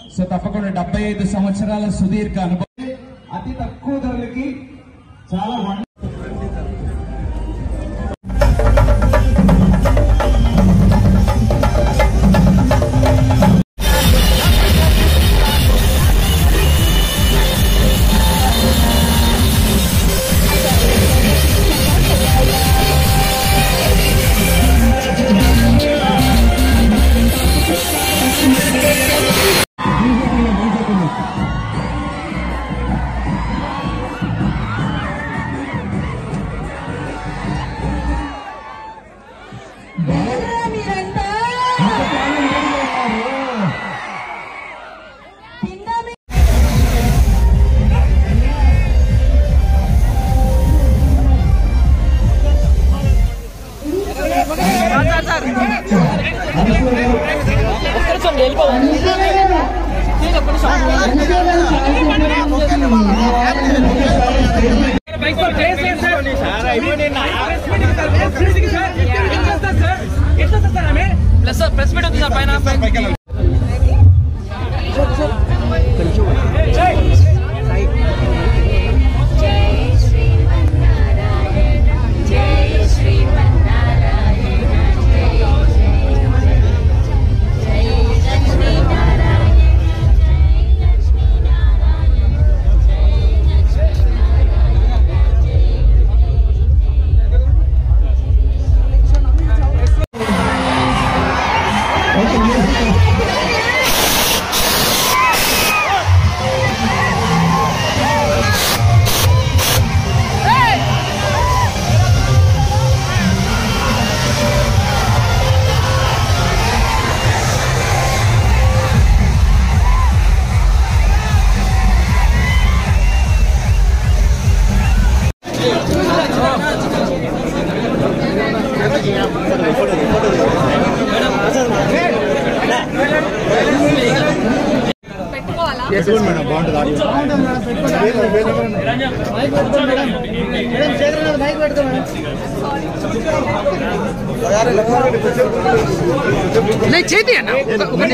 so తప్పకుండా డెబ్బై ఐదు సంవత్సరాల సుదీర్ఘ అనుభవం అతి తక్కువ ధరలకి చాలా వన్ మీరంతా కింద మీ- ప్లస్ ప్రెస్ మీట్ ఉంది సార్ పైన జై శ్రీమన్నారాయణ జై శ్రీమన్నారాయణ జై జై జై లక్ష్మీనారాయణ జై లక్ష్మీనారాయణ జై లక్ష్మీనారాయణ జై చేతి అన్న ఒకటి